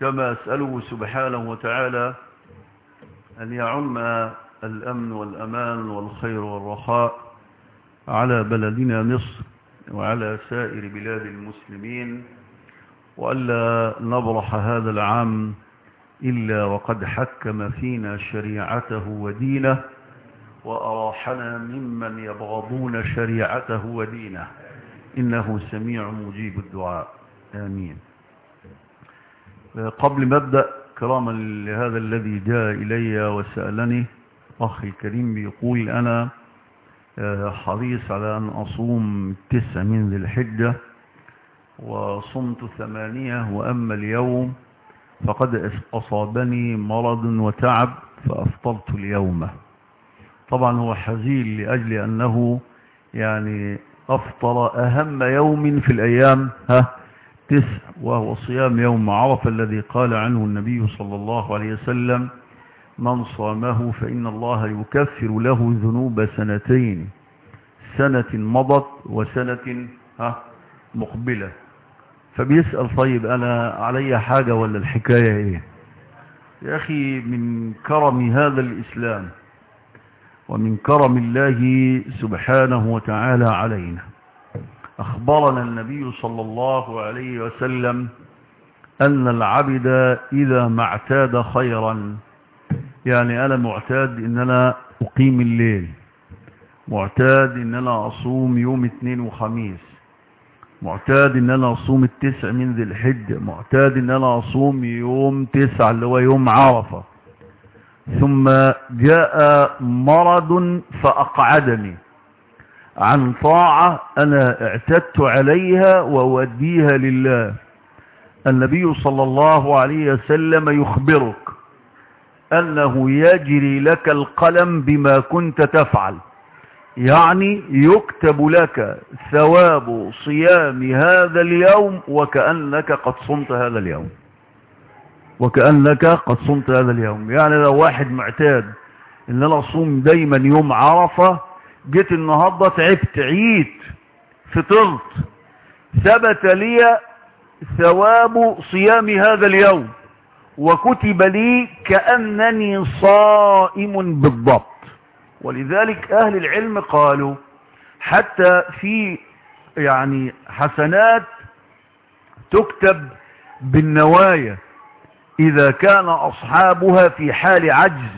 كما أسأله سبحانه وتعالى أن يعم الأمن والأمان والخير والرخاء على بلدنا مصر وعلى سائر بلاد المسلمين وألا نبرح هذا العام إلا وقد حكم فينا شريعته ودينه وأراحنا ممن يبغضون شريعته ودينه إنه سميع مجيب الدعاء آمين قبل ما أبدأ كراما لهذا الذي جاء إلي وسألني أخي الكريم بيقول أنا حريص على أن أصوم تسع من ذي الحجة وصمت ثمانية وأما اليوم فقد أصابني مرض وتعب فأفطرت اليوم طبعا هو حزين لأجل أنه يعني أفطر أهم يوم في الأيام ها تسع وهو صيام يوم عرفة الذي قال عنه النبي صلى الله عليه وسلم من صامه فإن الله يكفر له ذنوب سنتين سنة مضت وسنة ها مقبلة فبيسأل طيب أنا علي حاجة ولا الحكاية إيه يا أخي من كرم هذا الإسلام ومن كرم الله سبحانه وتعالى علينا أخبرنا النبي صلى الله عليه وسلم أن العبد إذا ما اعتاد خيرا يعني أنا معتاد إن أنا أقيم الليل معتاد إن أنا أصوم يوم اثنين وخميس معتاد إن أنا أصوم التسع من ذي الحجة معتاد إن أنا أصوم يوم تسع اللي هو يوم عرفة ثم جاء مرض فأقعدني عن طاعة أنا اعتدت عليها وأوديها لله النبي صلى الله عليه وسلم يخبرك أنه يجري لك القلم بما كنت تفعل يعني يكتب لك ثواب صيام هذا اليوم وكأنك قد صمت هذا اليوم وكأنك قد صمت هذا اليوم يعني لو واحد معتاد ان انا اصوم دايما يوم عرفة جيت النهاردة تعبت عيت فطرت ثبت لي ثواب صيام هذا اليوم وكتب لي كأنني صائم بالضبط ولذلك أهل العلم قالوا حتى في يعني حسنات تكتب بالنوايا إذا كان أصحابها في حال عجز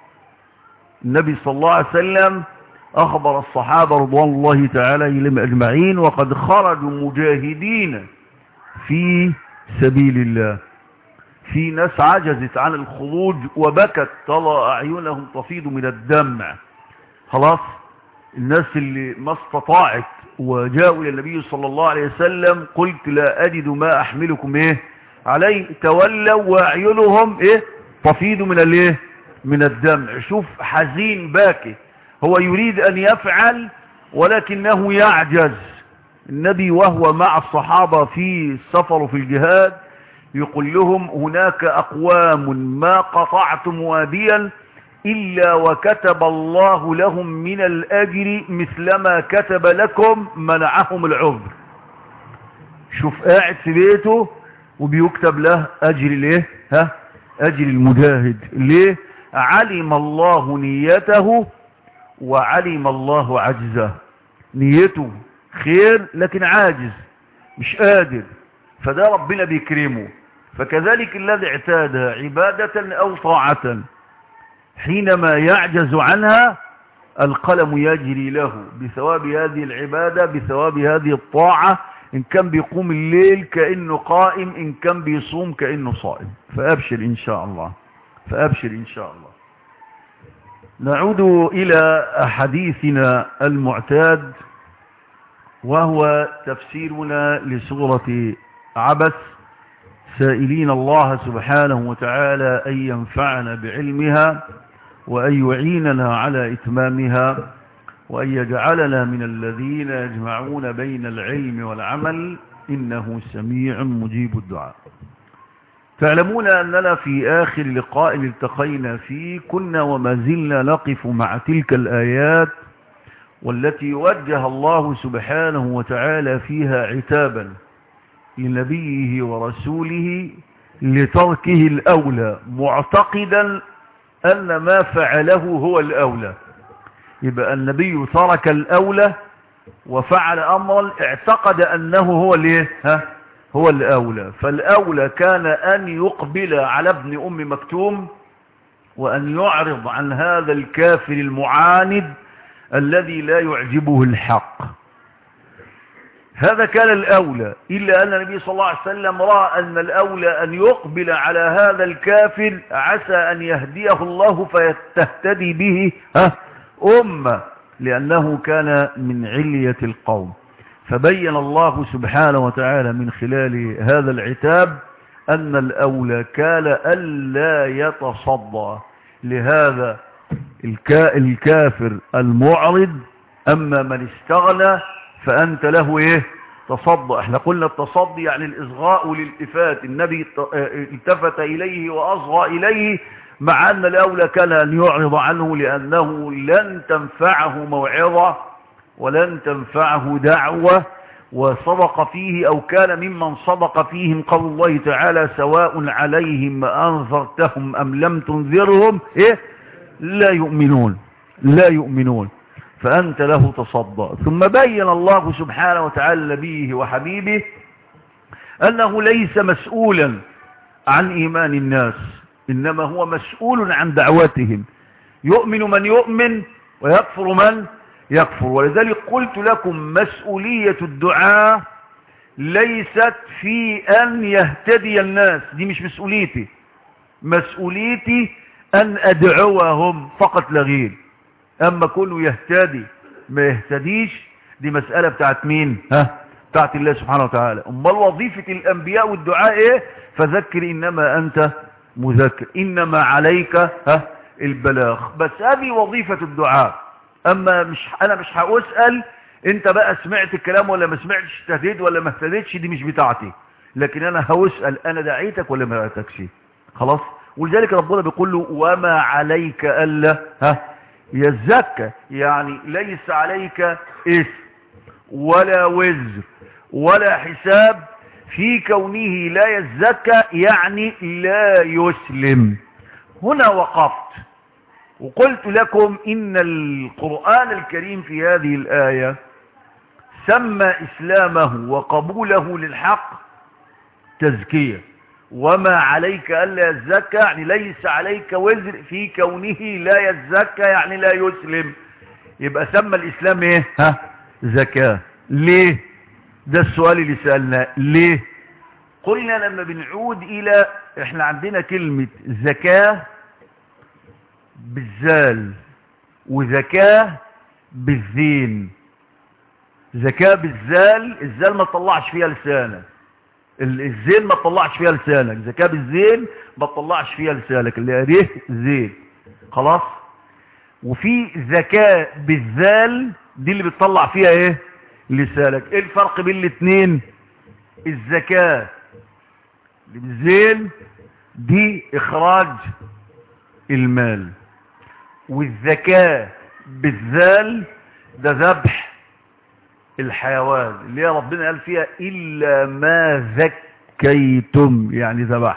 النبي صلى الله عليه وسلم أخبر الصحابة رضوان الله تعالى إليهم أجمعين وقد خرجوا مجاهدين في سبيل الله في ناس عجزت عن الخروج وبكت ترى أعينهم تفيض من الدمع خلاص الناس اللي ما استطاعت وجاءوا إلى النبي صلى الله عليه وسلم قلت لا أجد ما أحملكم إيه عليه تولوا وأعينهم إيه تفيض من الإيه من الدمع شوف حزين باكي هو يريد أن يفعل ولكنه يعجز النبي وهو مع الصحابة في السفر في الجهاد يقول لهم هناك أقوام ما قطعتم واديا إلا وكتب الله لهم من الأجر مثلما كتب لكم منعهم العذر شوف قاعد في بيته وبيكتب له أجر ليه ها أجر المجاهد ليه علم الله نيته وعلم الله عجزه نيته خير لكن عاجز مش قادر فده ربنا بيكرمه فكذلك الذي اعتاد عبادة أو طاعة حينما يعجز عنها القلم يجري له بثواب هذه العبادة بثواب هذه الطاعة إن كان بيقوم الليل كأنه قائم إن كان بيصوم كأنه صائم فأبشر إن شاء الله فأبشر إن شاء الله نعود إلى حديثنا المعتاد وهو تفسيرنا لسورة عبس سائلين الله سبحانه وتعالى أن ينفعنا بعلمها وأن يعيننا على إتمامها وأن يجعلنا من الذين يجمعون بين العلم والعمل إنه سميع مجيب الدعاء تعلمون أننا في آخر لقاء التقينا فيه كنا وما زلنا نقف مع تلك الآيات والتي وجه الله سبحانه وتعالى فيها عتابا لنبيه ورسوله لتركه الأولى معتقدا أن ما فعله هو الأولى يبقى النبي ترك الأولى وفعل أمرا اعتقد أنه هو الايه ها هو الأولى فالأولى كان أن يقبل على ابن أم مكتوم وأن يعرض عن هذا الكافر المعاند الذي لا يعجبه الحق هذا كان الأولى إلا أن النبي صلى الله عليه وسلم رأى أن الأولى أن يقبل على هذا الكافر عسى أن يهديه الله فيتهتدي به ها أمة لأنه كان من علية القوم فبين الله سبحانه وتعالى من خلال هذا العتاب أن الأولى كان ألا يتصدى لهذا الكافر المعرض أما من استغنى فأنت له إيه تصدى احنا قلنا التصدي يعني الإصغاء والالتفات النبي التفت إليه وأصغى إليه مع أن الأولى كان أن يعرض عنه لأنه لن تنفعه موعظة ولن تنفعه دعوة وصدق فيه أو كان ممن صدق فيهم قول الله تعالى سواء عليهم أنذرتهم أم لم تنذرهم إيه لا يؤمنون لا يؤمنون فأنت له تصدى ثم بين الله سبحانه وتعالى نبيه وحبيبه أنه ليس مسؤولا عن إيمان الناس إنما هو مسؤول عن دعوتهم يؤمن من يؤمن ويكفر من يكفر ولذلك قلت لكم مسؤولية الدعاء ليست في أن يهتدي الناس دي مش مسؤوليتي مسؤوليتي أن أدعوهم فقط لغير أما كله يهتدي ما يهتديش دي مسألة بتاعت مين ها بتاعت الله سبحانه وتعالى أمال وظيفة الأنبياء والدعاء إيه فذكر إنما أنت مذكر إنما عليك ها البلاغ بس هذه وظيفة الدعاء أما مش أنا مش هأسأل أنت بقى سمعت الكلام ولا ما سمعتش اهتديت ولا ما اهتديتش دي مش بتاعتي لكن أنا هأسأل أنا دعيتك ولا ما دعيتكش خلاص ولذلك ربنا بيقول له وما عليك ألا ها يزكى يعني ليس عليك اسم ولا وزر ولا حساب في كونه لا يزكى يعني لا يسلم هنا وقفت وقلت لكم إن القرآن الكريم في هذه الآية سمى إسلامه وقبوله للحق تزكية وما عليك ألا يزكى يعني ليس عليك وزر في كونه لا يزكى يعني لا يسلم يبقى سمى الإسلام إيه ها زكاة ليه ده السؤال اللي سألناه ليه قلنا لما بنعود إلى احنا عندنا كلمة زكاة بالزال وزكاة بالزين زكاة بالزال الزال ما تطلعش فيها لسانك الزين ما تطلعش فيها لسانك زكاة بالزين ما تطلعش فيها لسانك اللي قريه زين خلاص وفي زكاة بالزال دي اللي بتطلع فيها ايه لسانك ايه الفرق بين الاثنين الزكاة بالزين دي اخراج المال والزكاة بالذال ده ذبح الحيوان اللي هي ربنا قال فيها إلا ما زكيتم يعني ذبح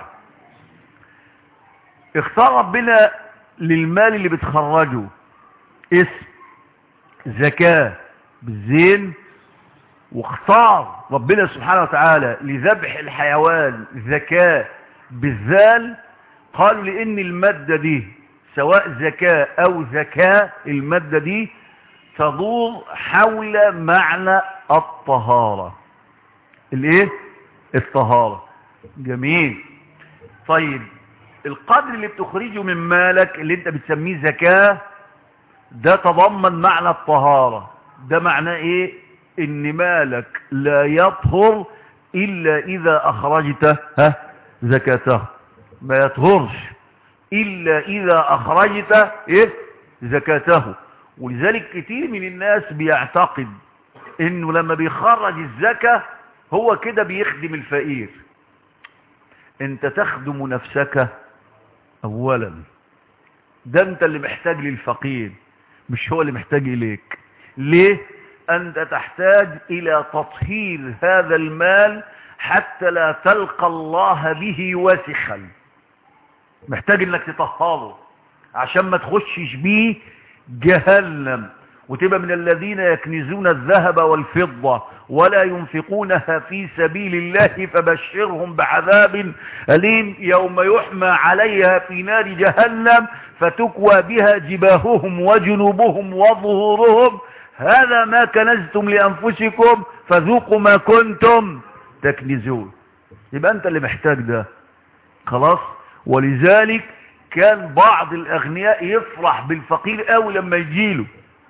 اختار ربنا للمال اللي بتخرجه اسم زكاة بالزين واختار ربنا سبحانه وتعالى لذبح الحيوان زكاة بالذال قالوا لأن المادة دي سواء زكاة أو زكاة المادة دي تدور حول معنى الطهارة الايه الطهارة جميل طيب القدر اللي بتخرجه من مالك اللي انت بتسميه زكاة ده تضمن معنى الطهارة ده معناه ايه ان مالك لا يطهر الا اذا اخرجت ها زكاته ما يطهرش الا اذا اخرجت ايه زكاته ولذلك كتير من الناس بيعتقد انه لما بيخرج الزكاة هو كده بيخدم الفقير انت تخدم نفسك اولا ده انت اللي محتاج للفقير مش هو اللي محتاج اليك ليه انت تحتاج الى تطهير هذا المال حتى لا تلقى الله به وسخا محتاج انك تطهره عشان ما تخشش بيه جهنم وتبقى من الذين يكنزون الذهب والفضة ولا ينفقونها في سبيل الله فبشرهم بعذاب أليم يوم يحمى عليها في نار جهنم فتكوى بها جباههم وجنوبهم وظهورهم هذا ما كنزتم لأنفسكم فذوقوا ما كنتم تكنزون يبقى أنت اللي محتاج ده خلاص ولذلك كان بعض الأغنياء يفرح بالفقير قوي لما يجيله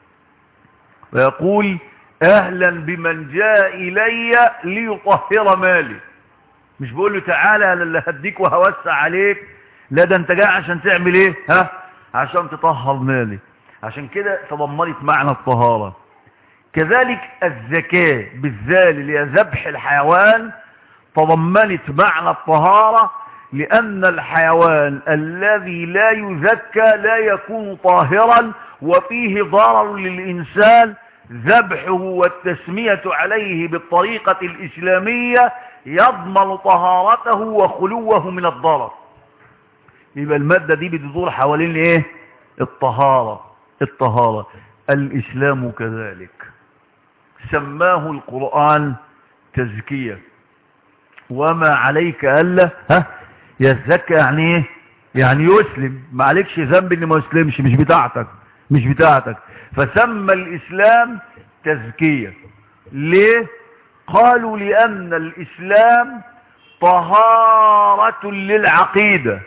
ويقول أهلا بمن جاء إلي ليطهر مالي مش بقول له تعالى أنا اللي هديك وهوسع عليك لا ده انت جاي عشان تعمل ايه ها عشان تطهر مالي عشان كده تضمنت معنى الطهارة كذلك الزكاة بالذال اللي هي ذبح الحيوان تضمنت معنى الطهارة لأن الحيوان الذي لا يزكى لا يكون طاهرا وفيه ضرر للإنسان ذبحه والتسمية عليه بالطريقة الإسلامية يضمن طهارته وخلوه من الضرر يبقى المادة دي بتدور حوالين ايه الطهارة الطهارة الإسلام كذلك سماه القرآن تزكية وما عليك ألا ها يزكى يعني ايه يعني يسلم ما عليكش ذنب ان ما يسلمش مش بتاعتك مش بتاعتك فسمى الإسلام تزكية ليه قالوا لأن الإسلام طهارة للعقيدة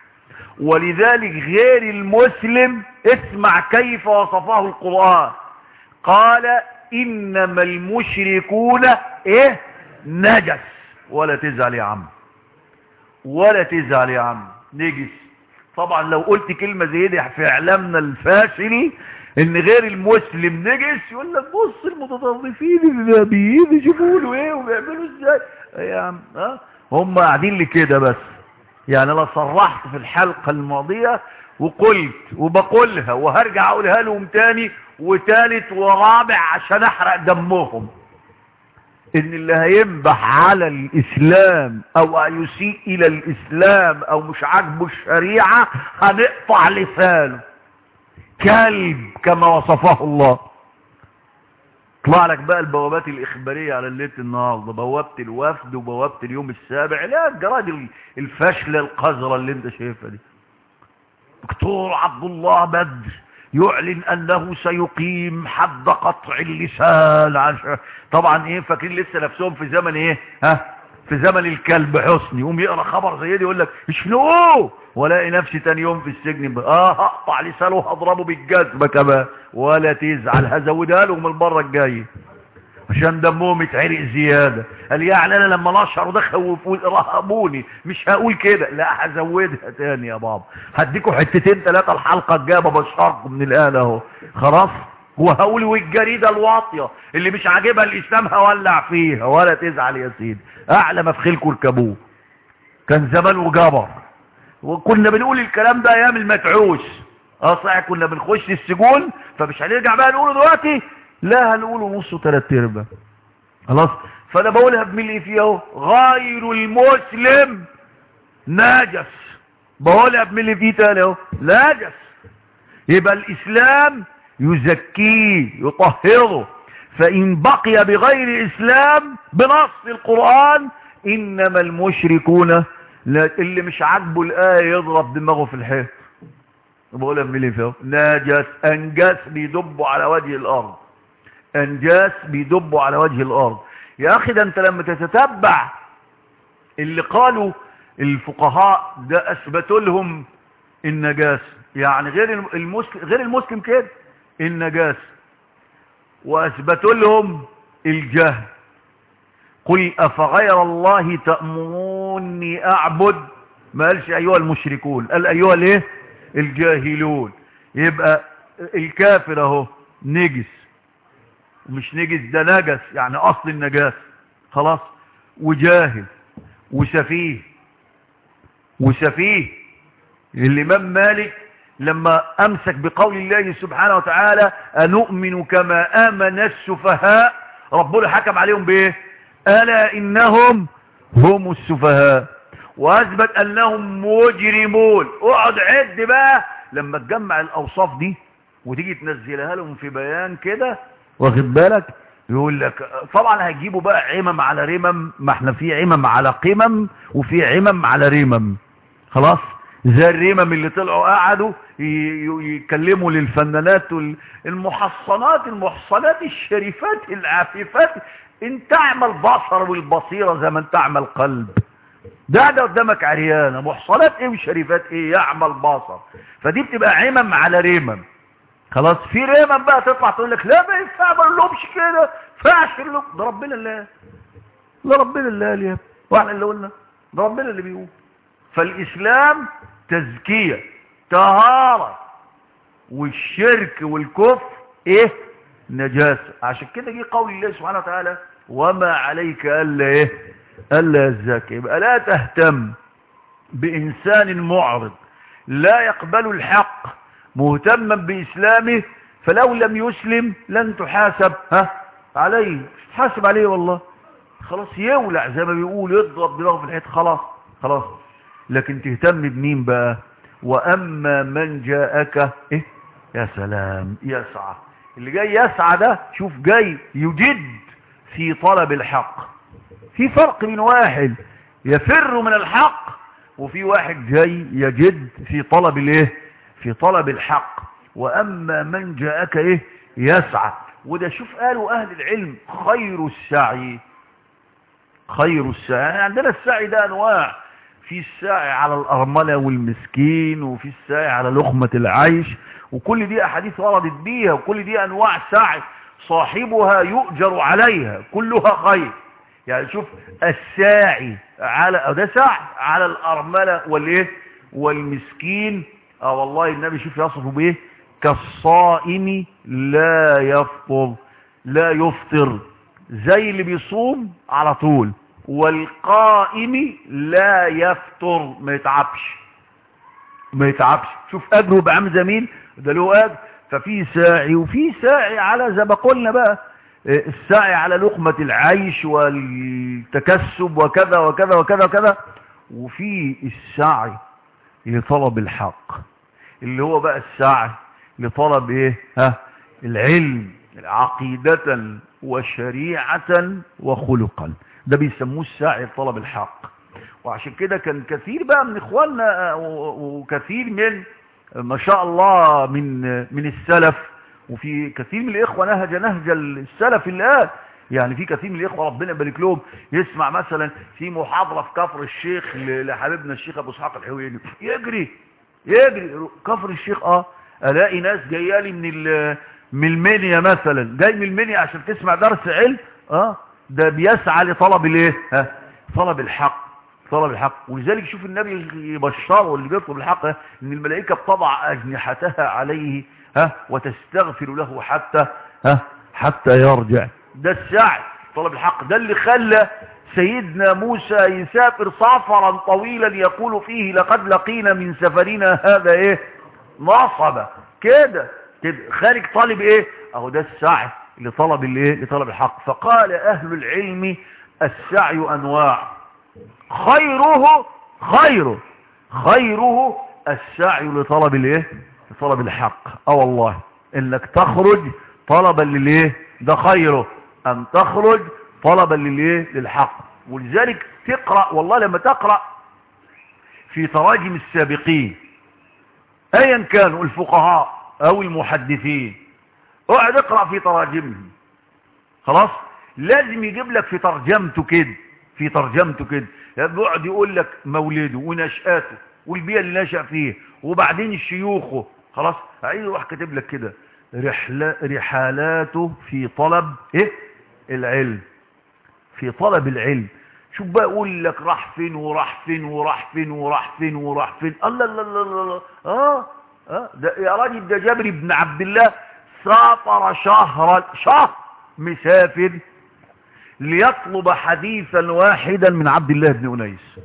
ولذلك غير المسلم اسمع كيف وصفه القرآن قال إنما المشركون إيه نجس ولا تزعل يا عم ولا تزعل يا عم نجس طبعا لو قلت كلمة زي دي في اعلامنا الفاشل ان غير المسلم نجس يقول لك بص المتطرفين اللي بيجيبوا له ايه وبيعملوا ازاي يا عم ها هم قاعدين لي كده بس يعني انا صرحت في الحلقة الماضية وقلت وبقولها وهرجع اقولها لهم تاني وتالت ورابع عشان احرق دمهم ان اللي هينبح على الاسلام او يسيء الى الاسلام او مش عاجبه الشريعة هنقطع لسانه كلب كما وصفه الله طلع لك بقى البوابات الاخبارية على الليل النهاردة بوابة الوفد وبوابة اليوم السابع لا الجرائد الفاشلة القذرة اللي انت شايفها دي دكتور عبد الله بدر يعلن انه سيقيم حد قطع اللسان عشان طبعا ايه فاكرين لسه نفسهم في زمن ايه ها في زمن الكلب حسني يقوم يقرا خبر زي دي يقول لك اشنقوه والاقي نفسي تاني يوم في السجن اه هقطع لسانه وهضربه بالجزمه كمان ولا تزعل هزودها لهم المره الجايه عشان دمهم يتعرق زيادة قال يعني انا لما نشر ده خوفوني رهبوني مش هقول كده لا هزودها تاني يا بابا هديكوا حتتين ثلاثة الحلقة الجاية بشركم من الآن اهو خلاص وهقول والجريدة الواطية اللي مش عاجبها الاسلام هولع فيها ولا تزعل يا سيدي اعلى ما في خيلكوا اركبوه كان زمان وجبر وكنا بنقول الكلام ده ايام المتعوش اه صحيح كنا بنخش السجون فمش هنرجع بقى نقوله دلوقتي لا هنقوله نص وثلاث ارباع خلاص فانا بقولها بملي فيه اهو غير المسلم نجس بقولها بملي فيه تاني اهو نجس يبقى الاسلام يزكيه يطهره فان بقي بغير اسلام بنص القرآن انما المشركون اللي مش عاجبه الايه يضرب دماغه في الحيط بقولها بملي فيه اهو نجس انجس بيدبوا على وجه الارض انجاس بيدبوا على وجه الارض يا اخي ده انت لما تتتبع اللي قالوا الفقهاء ده اثبتوا لهم النجاس يعني غير المسلم غير المسلم كده النجاس واثبتوا لهم الجهل قل افغير الله تأمروني اعبد ما قالش ايها المشركون قال ايها الايه الجاهلون يبقى الكافر اهو نجس ومش نجس ده نجس يعني اصل النجاس خلاص وجاهل وسفيه وسفيه الامام مالك لما امسك بقول الله سبحانه وتعالى انؤمن كما امن السفهاء ربنا حكم عليهم بايه الا انهم هم السفهاء واثبت انهم مجرمون اقعد عد بقى لما تجمع الاوصاف دي وتيجي تنزلها لهم في بيان كده واخد بالك يقول لك طبعا هيجيبوا بقى عمم على رمم ما احنا في عمم على قمم وفي عمم على رمم خلاص زي الرمم اللي طلعوا قعدوا يكلموا للفنانات المحصنات المحصنات الشريفات العفيفات ان تعمل بصر والبصيرة زي ما انت تعمل قلب ده ده قدامك عريانة محصنات ايه وشريفات ايه يعمل بصر فدي بتبقى عمم على رمم خلاص في رمم بقى تطلع تقول لك لا ما ينفع ما نلومش كده فاش اللوم ده ربنا الله ده ربنا الله يا واحنا اللي قلنا ده ربنا اللي بيقول فالاسلام تزكية طهارة والشرك والكفر ايه نجاسة عشان كده جه قول الله سبحانه وتعالى وما عليك الا ايه الا الزكاة يبقى لا تهتم بانسان معرض لا يقبل الحق مهتما باسلامه فلو لم يسلم لن تحاسب ها عليه تحاسب عليه والله خلاص يولع زي ما بيقول يضرب دماغه في الحيط خلاص خلاص لكن تهتم بمين بقى واما من جاءك ايه يا سلام يسعى اللي جاي يسعى ده شوف جاي يجد في طلب الحق في فرق بين واحد يفر من الحق وفي واحد جاي يجد في طلب الايه في طلب الحق واما من جاءك ايه يسعى وده شوف قالوا اهل العلم خير السعي خير السعي يعني عندنا السعي ده انواع في السعي على الأرملة والمسكين وفي السعي على لقمة العيش وكل دي أحاديث وردت بيها وكل دي أنواع سعي صاحبها يؤجر عليها كلها خير يعني شوف الساعي على أو ده سعي على الأرملة والإيه والمسكين اه والله النبي شوف يصفه بإيه كالصائم لا يفطر لا يفطر زي اللي بيصوم على طول والقائم لا يفتر ما يتعبش ما يتعبش شوف اجره بعمل زميل ده له اجر ففي ساعي وفي ساعي على زي ما قلنا بقى السعي على لقمة العيش والتكسب وكذا وكذا وكذا وكذا وفي السعي لطلب الحق اللي هو بقى السعي لطلب ايه ها العلم عقيدة وشريعة وخلقا ده بيسموه السعي لطلب الحق وعشان كده كان كثير بقى من اخواننا وكثير من ما شاء الله من من السلف وفي كثير من الاخوه نهج نهج السلف الان يعني في كثير من الاخوه ربنا يبارك لهم يسمع مثلا في محاضره في كفر الشيخ لحبيبنا الشيخ ابو اسحاق الحويني يجري يجري كفر الشيخ اه الاقي ناس جايه لي من من المنيا مثلا جاي من المنيا عشان تسمع درس علم اه ده بيسعى لطلب الايه ها طلب الحق طلب الحق ولذلك شوف النبي يبشره اللي بيطلب الحق ان الملائكه بتضع اجنحتها عليه ها وتستغفر له حتى ها حتى يرجع ده السعي طلب الحق ده اللي خلى سيدنا موسى يسافر سفرا طويلا يقول فيه لقد لقينا من سفرنا هذا ايه نصبة كده كده خارج طالب ايه اهو ده السعي لطلب الايه لطلب الحق فقال اهل العلم السعي انواع خيره خيره خيره السعي لطلب الايه لطلب الحق اه والله انك تخرج طلبا للايه ده خيره ان تخرج طلبا للايه للحق ولذلك تقرأ والله لما تقرأ في تراجم السابقين ايا كانوا الفقهاء او المحدثين اقعد اقرأ في تراجمهم خلاص لازم يجيب لك في ترجمته كده في ترجمته كده يقعد يقول لك مولده ونشأته والبيئة اللي نشأ فيه وبعدين شيوخه خلاص عايز واحد كاتب لك كده رحلة رحالاته في طلب ايه العلم في طلب العلم شوف بقى يقول لك راح فين وراح فين وراح فين وراح فين وراح فين الله الله الله الله اه اه ده يا راجل ده جابر بن عبد الله سافر شهرا شهر مسافر ليطلب حديثا واحدا من عبد الله بن أنيس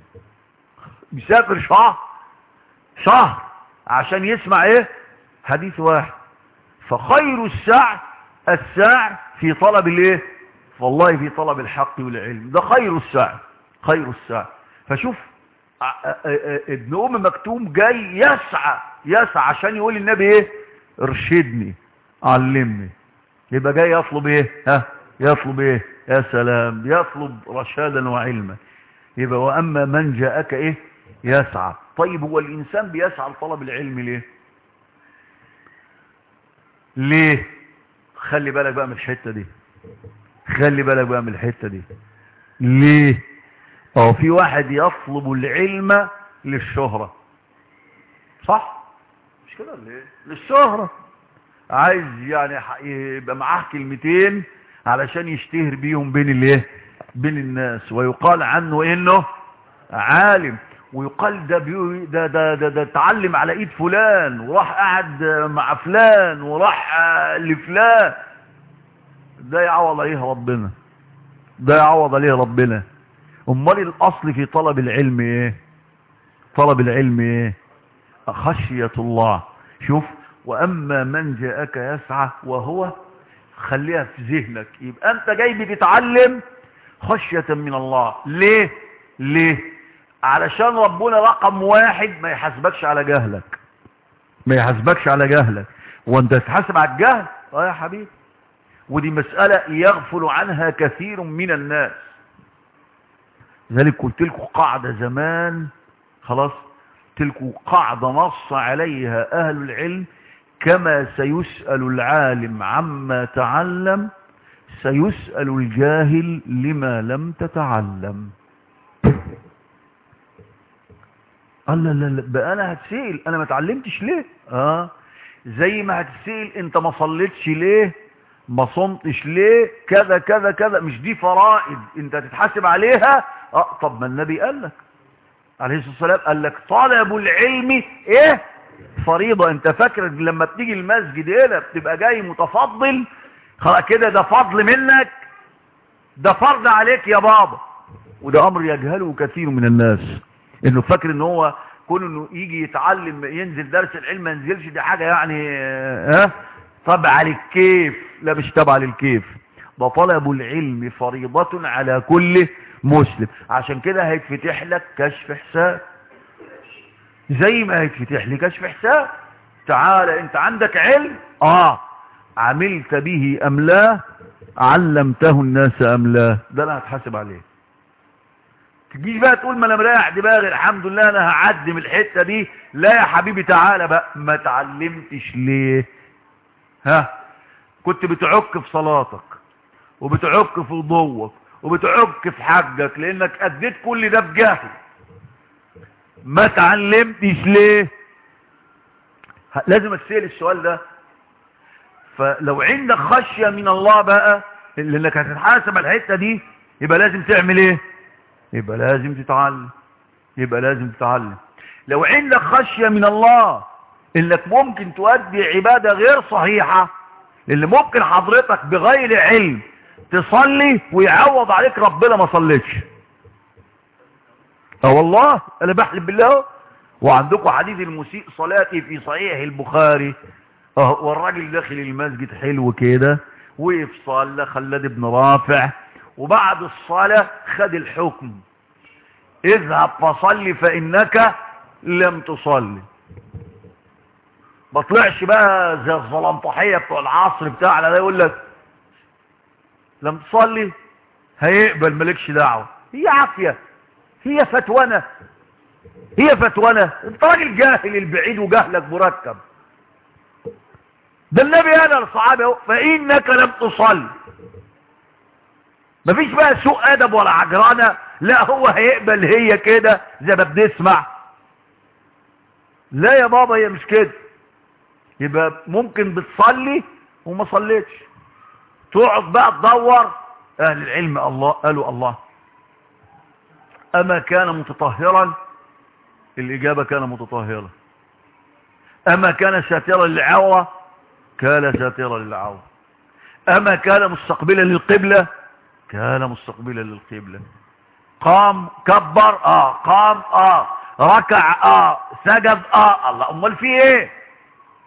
مسافر شهر شهر عشان يسمع ايه حديث واحد فخير السعي السعي في طلب الايه والله في طلب الحق والعلم ده خير السعي خير السعي فشوف ابن ام مكتوم جاي يسعى يسعى عشان يقول للنبي ايه ارشدني علمني يبقى جاي يطلب ايه ها يطلب ايه يا سلام يطلب رشادا وعلما يبقى واما من جاءك ايه يسعى طيب هو الانسان بيسعى لطلب العلم ليه ليه خلي بالك بقى من الحتة دي خلي بالك بقى من الحتة دي ليه اه في واحد يطلب العلم للشهرة صح مش كده ليه للشهرة عايز يعني يبقى معاه كلمتين علشان يشتهر بيهم بين الايه بين الناس ويقال عنه انه عالم ويقال ده بيو ده ده ده, ده اتعلم على ايد فلان وراح قعد مع فلان وراح لفلان ده يعوض عليه ربنا ده يعوض عليه ربنا امال الاصل في طلب العلم ايه طلب العلم ايه خشية الله شوف واما من جاءك يسعى وهو خليها في ذهنك يبقى انت جاي بتتعلم خشية من الله ليه ليه علشان ربنا رقم واحد ما يحاسبكش على جهلك ما يحاسبكش على جهلك وانت تحاسب على الجهل اه يا حبيبي ودي مسألة يغفل عنها كثير من الناس ذلك قلت لكم قاعدة زمان خلاص قلت لكم قاعدة نص عليها أهل العلم كما سيسأل العالم عما تعلم سيسأل الجاهل لما لم تتعلم قال لا لا لا بقى انا هتسئل انا ما اتعلمتش ليه اه زي ما هتسئل انت ما صليتش ليه ما صمتش ليه كذا كذا كذا مش دي فرائض انت تتحاسب عليها اه طب ما النبي قال لك عليه الصلاه والسلام قال لك طلب العلم ايه فريضه انت فاكر لما بتيجي المسجد هنا بتبقى جاي متفضل خلاص كده ده فضل منك ده فرض عليك يا بابا وده امر يجهله كثير من الناس انه فاكر ان هو كون انه يجي يتعلم ينزل درس العلم ما ينزلش دي حاجة يعني ها طبع للكيف لا مش تبع للكيف ده طلب العلم فريضة على كل مسلم عشان كده هيتفتح لك كشف حساب زي ما هيتفتح لي كشف حساب تعالى انت عندك علم اه عملت به ام لا علمته الناس ام لا ده انا هتحاسب عليه تجيش بقى تقول ما انا مريح دماغي الحمد لله انا هعدي من الحته دي لا يا حبيبي تعالى بقى ما اتعلمتش ليه ها كنت بتعك في صلاتك وبتعك في وضوءك وبتعك في حجك لانك اديت كل ده بجهل ما اتعلمتش ليه لازم اتسال السؤال ده فلو عندك خشيه من الله بقى لانك هتتحاسب على الحته دي يبقى لازم تعمل ايه يبقى لازم تتعلم يبقى لازم تتعلم لو عندك خشية من الله انك ممكن تؤدي عبادة غير صحيحة اللي ممكن حضرتك بغير علم تصلي ويعوض عليك ربنا ما صليتش اه والله انا بحلف بالله وعندكم حديث المسيء صلاتي في صحيح البخاري اه والراجل داخل المسجد حلو كده وقف صلى خلاد بن رافع وبعد الصلاة خد الحكم اذهب فصلي فإنك لم تصلي ما طلعش بقى زي الظلمطحية بتوع العصر بتاعنا ده يقول لك لم تصلي هيقبل مالكش دعوة هي عافية هي فتوانة هي فتوانة انت راجل جاهل البعيد وجهلك مركب ده النبي قال للصحابة فإنك لم تصلي مفيش بقى سوء ادب ولا عجرانه لا هو هيقبل هي كده زي ما بنسمع لا يا بابا هي مش كده يبقى ممكن بتصلي وما صليتش تقعد بقى تدور اهل العلم الله قالوا الله اما كان متطهرا الاجابه كان متطهرا اما كان ساترا للعوره كان ساترا للعوره اما كان مستقبلا للقبله كان مستقبلا للقبلة قام كبر اه قام اه ركع اه سجد اه الله امال في ايه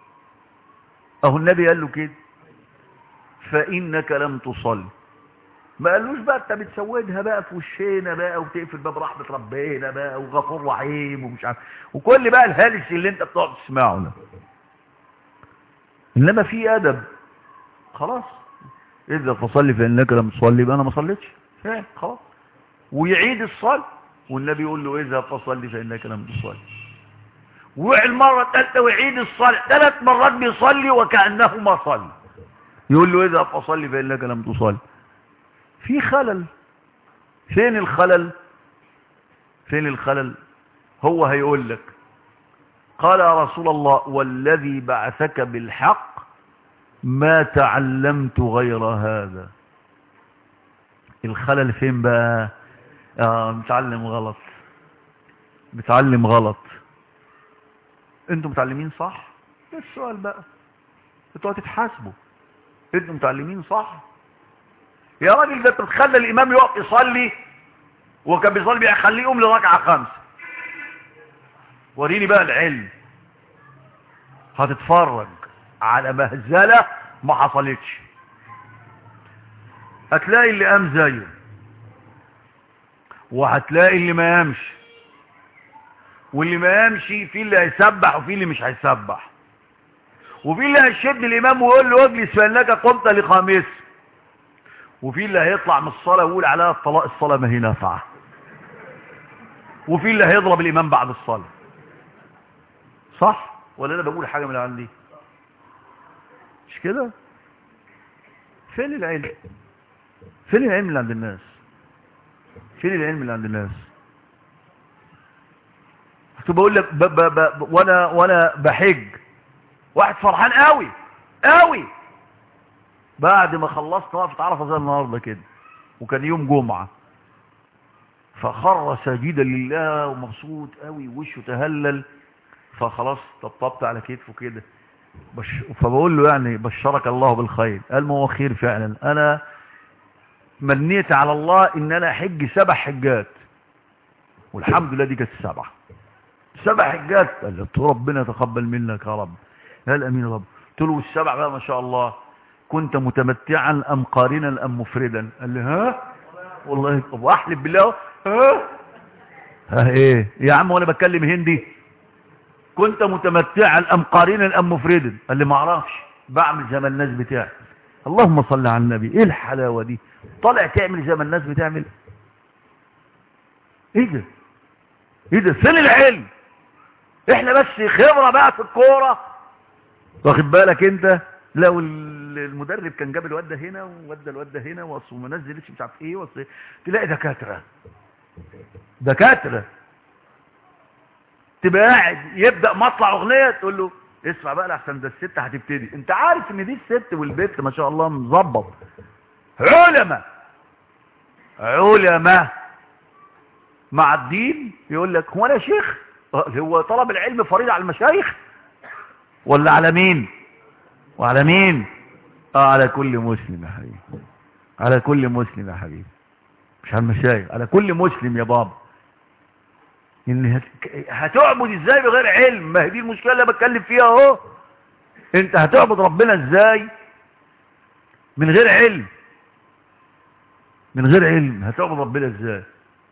اهو النبي قال له كده فانك لم تصل ما قالوش بقى انت بتسودها بقى في وشينا بقى وتقفل باب رحمة ربنا بقى وغفور رحيم ومش عارف وكل بقى الهلس اللي انت بتقعد تسمعه ده انما في ادب خلاص اذا فصلي فانك لم تصلي يبقى انا ما صليتش فاهم خلاص ويعيد الصلاه والنبي يقول له اذا فصلي فانك لم تصلي والمره الثالثه ويعيد الصلاه ثلاث مرات بيصلي وكانه ما صلي يقول له اذا فصلي فانك لم تصلي في خلل فين الخلل فين الخلل هو هيقول لك قال يا رسول الله والذي بعثك بالحق ما تعلمت غير هذا الخلل فين بقى اه متعلم غلط متعلم غلط انتم متعلمين صح ايه السؤال بقى انتوا هتتحاسبوا انتم متعلمين صح يا راجل ده تتخلى الامام يقف يصلي وكان بيصلي بيخليه يقوم لركعه خمسه وريني بقى العلم هتتفرج على مهزله ما حصلتش هتلاقي اللي قام زيه وهتلاقي اللي ما يمشي واللي ما يمشي في اللي هيسبح وفي اللي مش هيسبح وفي اللي هيشد الامام ويقول له اجلس فانك قمت لخامس وفي اللي هيطلع من الصلاه ويقول عليها الطلاق الصلاه ما هي نافعه وفي اللي هيضرب الامام بعد الصلاه صح ولا انا بقول حاجه من عندي مش كده فين العلم فين العلم اللي عند الناس فين العلم اللي عند الناس كنت بقول لك ب ب ب وانا وانا بحج واحد فرحان قوي قوي بعد ما خلصت وقفه عرفه زي النهارده كده وكان يوم جمعه فخر ساجدا لله ومبسوط قوي وشه تهلل فخلاص طبطبت على كتفه كده بش... فبقول له يعني بشرك الله بالخير قال ما هو خير فعلا انا منيت على الله ان انا احج سبع حجات والحمد لله دي كانت السبعه سبع حجات قال له ربنا يتقبل منك يا رب قال امين يا رب قلت له السبع بقى ما شاء الله كنت متمتعا ام قارنا ام مفردا قال لي ها والله طب واحلف بالله ها ها ايه يا عم وانا بتكلم هندي كنت متمتعا ام قارنا ام مفردا قال لي ما اعرفش بعمل زي ما الناس بتعمل اللهم صل على النبي ايه الحلاوه دي طالع تعمل زي ما الناس بتعمل ايه ده ايه ده فين العلم احنا بس خبره بقى في الكوره واخد بالك انت لو المدرب كان جاب الواد ده هنا وودى الواد ده هنا واصل ما نزلش مش عارف ايه واصل تلاقي دكاتره دكاتره تبقى قاعد يبدا مطلع اغنيه تقول له اسمع بقى لحسن ده الست هتبتدي انت عارف ان دي الست والبنت ما شاء الله مظبط علماء علماء مع الدين يقول لك هو انا شيخ هو طلب العلم فريضه على المشايخ ولا على مين وعلى مين اه على كل مسلم يا حبيبي على كل مسلم يا حبيبي مش على المشايخ على كل مسلم يا بابا ان هت... هتعبد ازاي بغير علم ما هي دي المشكله اللي بتكلم فيها اهو انت هتعبد ربنا ازاي من غير علم من غير علم هتعبد ربنا ازاي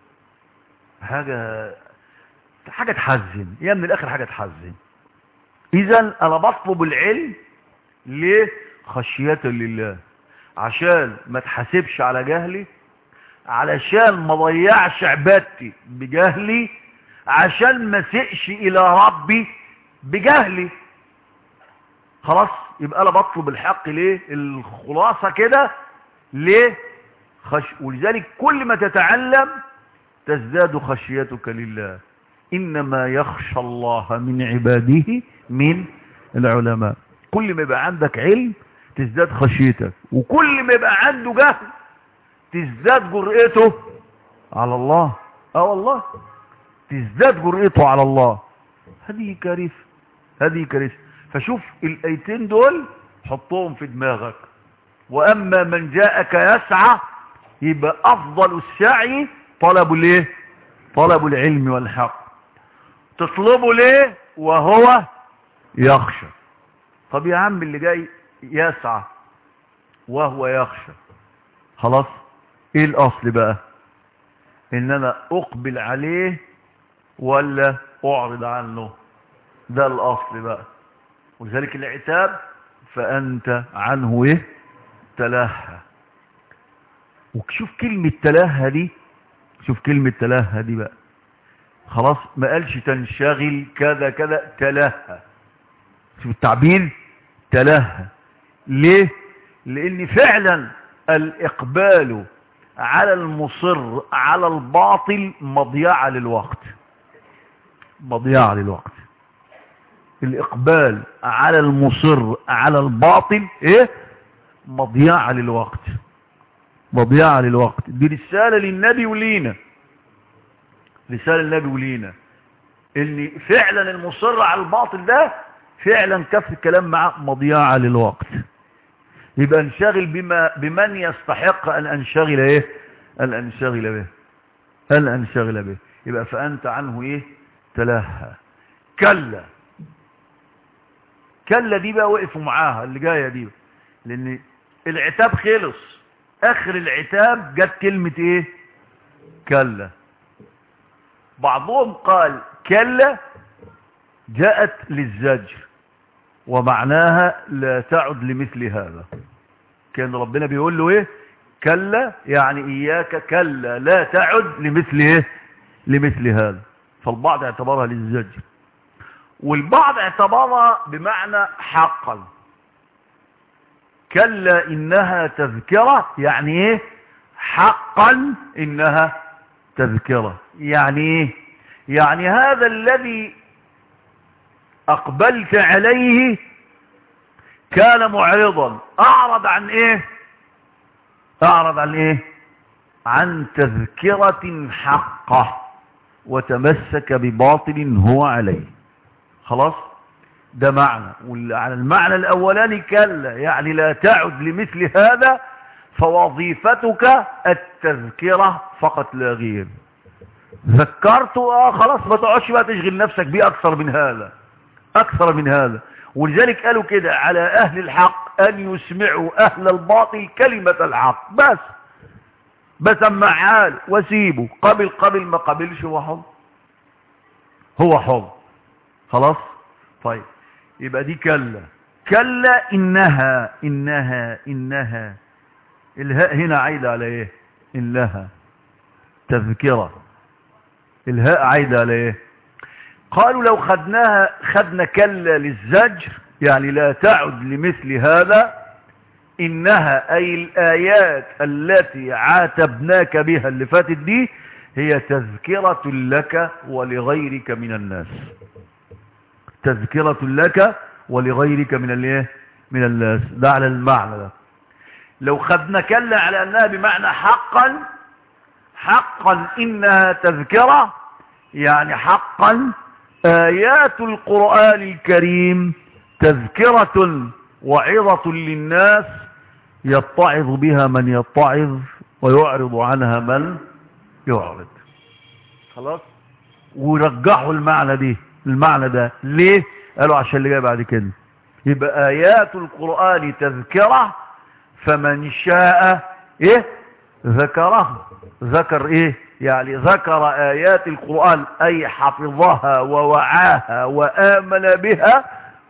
حاجه حاجه تحزن يا من الاخر حاجه تحزن اذا انا بطلب العلم ليه خشيه لله عشان ما تحاسبش على جهلي علشان ما ضيعش عبادتي بجهلي عشان ما سئش الى ربي بجهلي خلاص يبقى انا بطلب الحق ليه الخلاصه كده ليه خش... ولذلك كل ما تتعلم تزداد خشيتك لله انما يخشى الله من عباده من العلماء كل ما يبقى عندك علم تزداد خشيتك وكل ما يبقى عنده جهل تزداد جرأته على الله اه والله تزداد جرأته على الله هذه كارثة هذه كارثة فشوف الايتين دول حطهم في دماغك واما من جاءك يسعى يبقى افضل السعي طلب الايه طلب العلم والحق تطلبه ليه وهو يخشى طب يا عم اللي جاي يسعى وهو يخشى خلاص ايه الاصل بقى ان انا اقبل عليه ولا اعرض عنه ده الاصل بقى ولذلك العتاب فانت عنه ايه تلهى وشوف كلمة تلهى دي شوف كلمة تلهى دي بقى خلاص ما قالش تنشغل كذا كذا تلهى شوف التعبير تلهى ليه لان فعلا الاقبال على المصر على الباطل مضيعة للوقت مضيعة للوقت الاقبال على المصر على الباطل ايه مضيعة للوقت مضيعة للوقت دي رسالة للنبي ولينا رسالة للنبي ولينا ان فعلا المصر على الباطل ده فعلا كف الكلام معه مضيعة للوقت يبقى انشغل بما بمن يستحق ان انشغل ايه ان انشغل به ان انشغل به يبقى فانت عنه ايه تلهى كلا كلا دي بقى وقفوا معاها اللي جايه دي لان العتاب خلص اخر العتاب جت كلمة ايه كلا بعضهم قال كلا جاءت للزجر ومعناها لا تعد لمثل هذا كان ربنا بيقول له ايه كلا يعني اياك كلا لا تعد لمثل ايه لمثل هذا فالبعض اعتبرها للزجر والبعض اعتبرها بمعنى حقا كلا إنها تذكرة يعني إيه حقا إنها تذكرة يعني إيه يعني هذا الذي أقبلت عليه كان معرضا أعرض عن إيه أعرض عن إيه عن تذكرة حقه وتمسك بباطل هو عليه خلاص ده معنى وعلى المعنى الأولاني كلا يعني لا تعد لمثل هذا فوظيفتك التذكرة فقط لا غير ذكرت اه خلاص ما تقعدش بقى تشغل نفسك بيه أكثر من هذا أكثر من هذا ولذلك قالوا كده على أهل الحق أن يسمعوا أهل الباطل كلمة الحق بس بس اما عال وسيبه قبل قبل ما قبلش هو حر هو حر خلاص طيب يبقى دي كلا كلا إنها إنها إنها الهاء هنا عايدة على إيه إنها تذكرة الهاء عايدة على إيه قالوا لو خدناها خدنا كلا للزجر يعني لا تعد لمثل هذا إنها أي الآيات التي عاتبناك بها اللي فاتت دي هي تذكرة لك ولغيرك من الناس تذكرة لك ولغيرك من الايه من الناس ده على المعنى ده لو خدنا كلا على انها بمعنى حقا حقا انها تذكرة يعني حقا ايات القرآن الكريم تذكرة وعظة للناس يتعظ بها من يتعظ ويعرض عنها من يعرض خلاص ورجحوا المعنى دي المعنى ده ليه قالوا عشان اللي جاي بعد كده يبقى آيات القرآن تذكرة فمن شاء ايه ذكره ذكر ايه يعني ذكر آيات القرآن أي حفظها ووعاها وآمن بها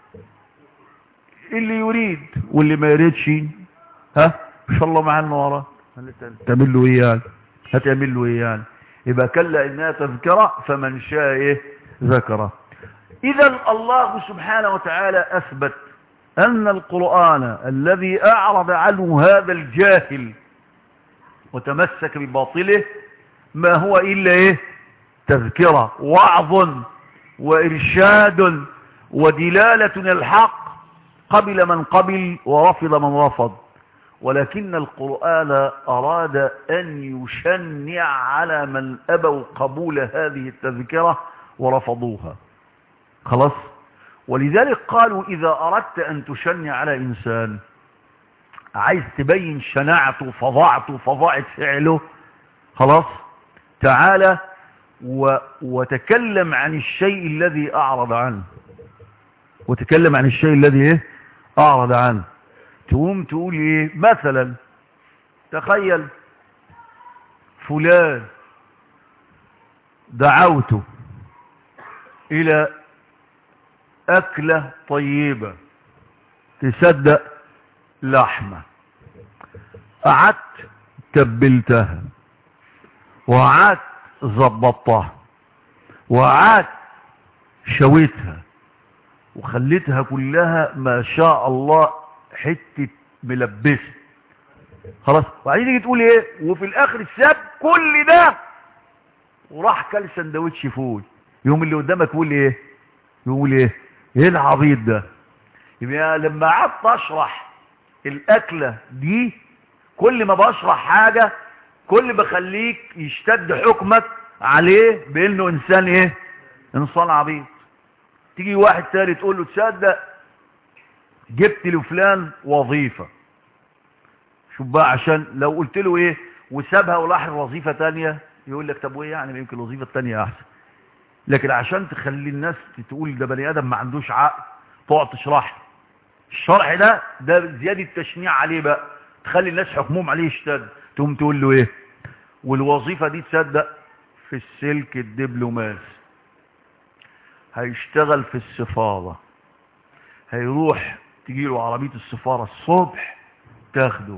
اللي يريد واللي ما يريدش ها ان شاء الله معانا وراه تعمل له ايه يعني هتعمل له ايه يعني يبقى كلا انها تذكرة فمن شاء ايه ذكره إذا الله سبحانه وتعالى أثبت أن القرآن الذي أعرض عنه هذا الجاهل وتمسك بباطله ما هو إلا إيه تذكرة وعظ وإرشاد ودلالة الحق قبل من قبل ورفض من رفض ولكن القرآن أراد أن يشنع على من أبوا قبول هذه التذكرة ورفضوها خلاص ولذلك قالوا إذا أردت أن تشنع على إنسان عايز تبين شناعته فظاعته فظاعة فعله خلاص تعالى و... وتكلم عن الشيء الذي أعرض عنه وتكلم عن الشيء الذي إيه؟ أعرض عنه تقوم تقول إيه مثلا تخيل فلان دعوته الى اكلة طيبة تصدق لحمة قعدت تبلتها وقعدت ظبطتها وقعدت شويتها وخليتها كلها ما شاء الله حتة ملبسة خلاص وبعدين تيجي تقول ايه وفي الاخر ساب كل ده وراح كل سندوتش فول يوم اللي قدامك يقول ايه يقول ايه ايه العبيط ده يبقى لما قعدت اشرح الاكله دي كل ما بشرح حاجه كل بخليك يشتد حكمك عليه بانه انسان ايه انسان عبيط تيجي واحد تاني تقول له تصدق جبت لفلان وظيفه شوف بقى عشان لو قلت له ايه وسابها وراح وظيفه تانية يقول لك طب وايه يعني يمكن الوظيفه التانية احسن لكن عشان تخلي الناس تقول ده بني ادم ما عندوش عقل تقعد تشرح الشرح ده ده زياده تشنيع عليه بقى تخلي الناس حكمهم عليه يشتد تقوم تقول له ايه والوظيفه دي تصدق في السلك الدبلوماسي هيشتغل في السفاره هيروح تجيله عربيه السفاره الصبح تاخده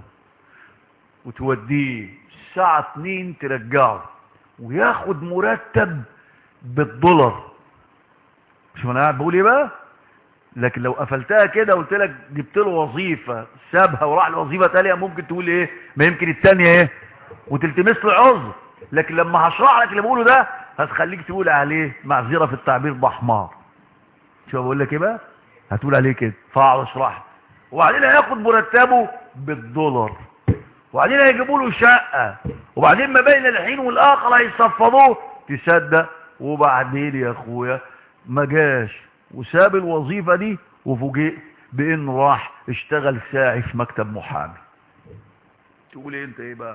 وتوديه الساعه 2 ترجعه وياخد مرتب بالدولار مش انا قاعد بقول ايه بقى لكن لو قفلتها كده قلت لك جبت له وظيفه سابها وراح لوظيفه ثانيه ممكن تقول ايه ما يمكن الثانيه ايه وتلتمس له عذر لكن لما هشرح لك اللي بقوله ده هتخليك تقول عليه معذره في التعبير ده حمار شو بقول لك ايه بقى هتقول عليه كده فاقعد اشرح وبعدين هياخد مرتبه بالدولار وبعدين هيجيبوا له شقه وبعدين ما بين الحين والاخر هيصفضوه تصدق وبعدين يا اخويا ما جاش وساب الوظيفة دي وفوجئ بان راح اشتغل ساعي في مكتب محامي تقول ايه انت ايه بقى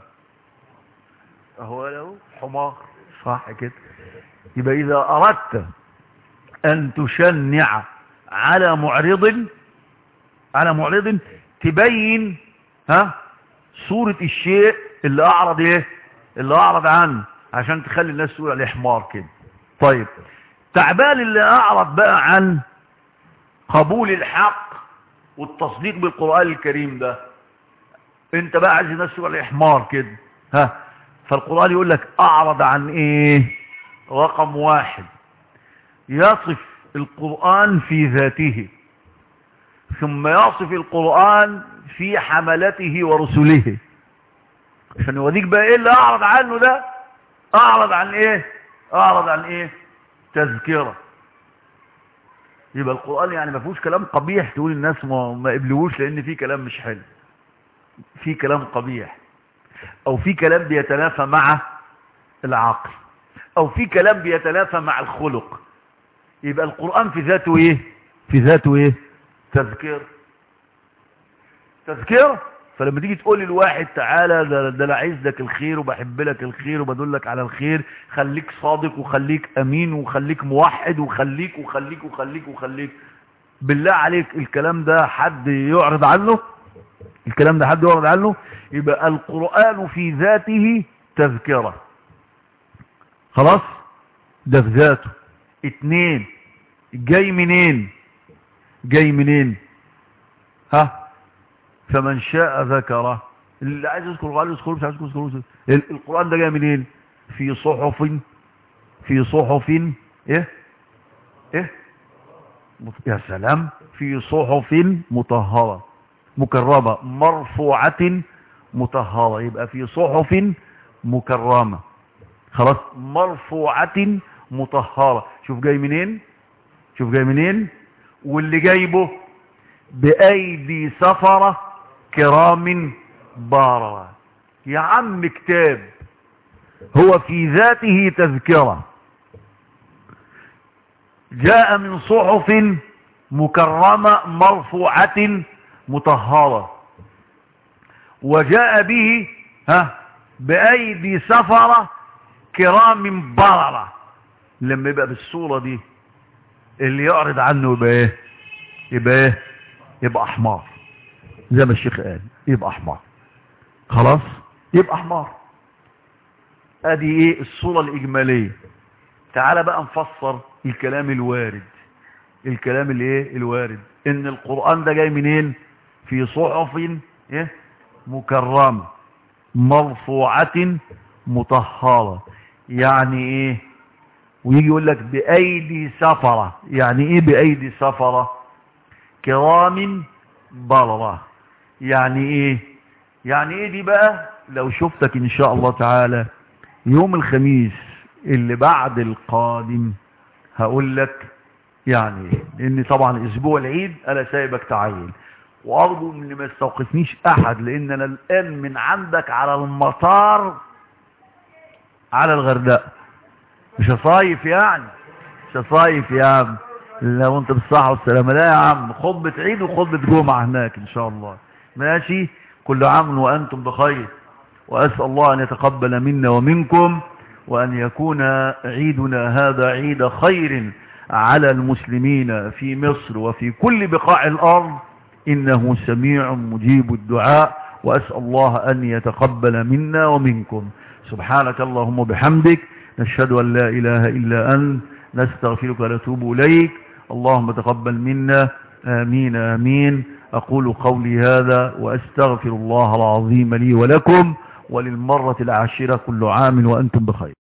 اهو له حمار صح كده يبقى اذا اردت ان تشنع على معرض على معرض تبين ها صورة الشيء اللي اعرض ايه اللي اعرض عنه عشان تخلي الناس تقول عليه حمار كده طيب تعبان اللي اعرض بقى عن قبول الحق والتصديق بالقرآن الكريم ده انت بقى عايز الناس تقول عليه حمار كده ها فالقرآن يقول لك اعرض عن ايه رقم واحد يصف القرآن في ذاته ثم يصف القرآن في حملته ورسله عشان يوريك بقى ايه اللي اعرض عنه ده اعرض عن ايه اعرض عن ايه تذكرة يبقى القرآن يعني ما فيهوش كلام قبيح تقول الناس ما, ما قبلوش لان في كلام مش حلو في كلام قبيح او في كلام بيتنافى مع العقل او في كلام بيتنافى مع الخلق يبقى القرآن في ذاته ايه في ذاته ايه تذكر تذكر فلما تيجي تقول للواحد تعالى ده, ده انا عايز لك الخير وبحب لك الخير وبدلك على الخير خليك صادق وخليك امين وخليك موحد وخليك وخليك وخليك وخليك بالله عليك الكلام ده حد يعرض عنه الكلام ده حد يعرض عنه يبقى القرآن في ذاته تذكرة خلاص ده في ذاته اتنين جاي منين جاي منين ها فمن شاء ذكره اللي عايز يذكر القرآن يذكره مش عايز يذكره القرآن ده جاي منين في صحف في صحف ايه ايه يا سلام في صحف مطهرة مكرمة مرفوعة مطهرة يبقى في صحف مكرمة خلاص مرفوعة مطهرة شوف جاي منين شوف جاي منين واللي جايبه بأيدي سفرة كرام باررة يا عم كتاب هو في ذاته تذكرة جاء من صحف مكرمة مرفوعة مطهرة وجاء به ها بأيدي سفرة كرام بررة لما يبقى بالصورة دي اللي يعرض عنه يبقى ايه يبقى ايه يبقى حمار زي ما الشيخ قال يبقى حمار خلاص يبقى حمار ادي ايه الصورة الاجمالية تعال بقى نفسر الكلام الوارد الكلام الايه الوارد ان القرآن ده جاي منين في صحف ايه مكرمة مرفوعة مطهرة يعني ايه ويجي يقول لك بايدي سفرة يعني ايه بايدي سفرة كرام بررة يعني ايه يعني ايه دي بقى لو شفتك ان شاء الله تعالى يوم الخميس اللي بعد القادم هقول لك يعني ايه ان طبعا اسبوع العيد انا سايبك تعين وارجو ان ما يستوقفنيش احد لان انا الان من عندك على المطار على الغردقه مش هصايف يعني مش هصايف يا عم لو انت بالصحة والسلامة لا يا عم خطبة عيد وخطبة جمعة هناك ان شاء الله ماشي كل عام وانتم بخير واسأل الله ان يتقبل منا ومنكم وان يكون عيدنا هذا عيد خير على المسلمين في مصر وفي كل بقاع الارض انه سميع مجيب الدعاء واسأل الله ان يتقبل منا ومنكم سبحانك اللهم وبحمدك نشهد ان لا اله الا انت نستغفرك ونتوب اليك اللهم تقبل منا آمين آمين أقول قولي هذا وأستغفر الله العظيم لي ولكم وللمرة العاشرة كل عام وأنتم بخير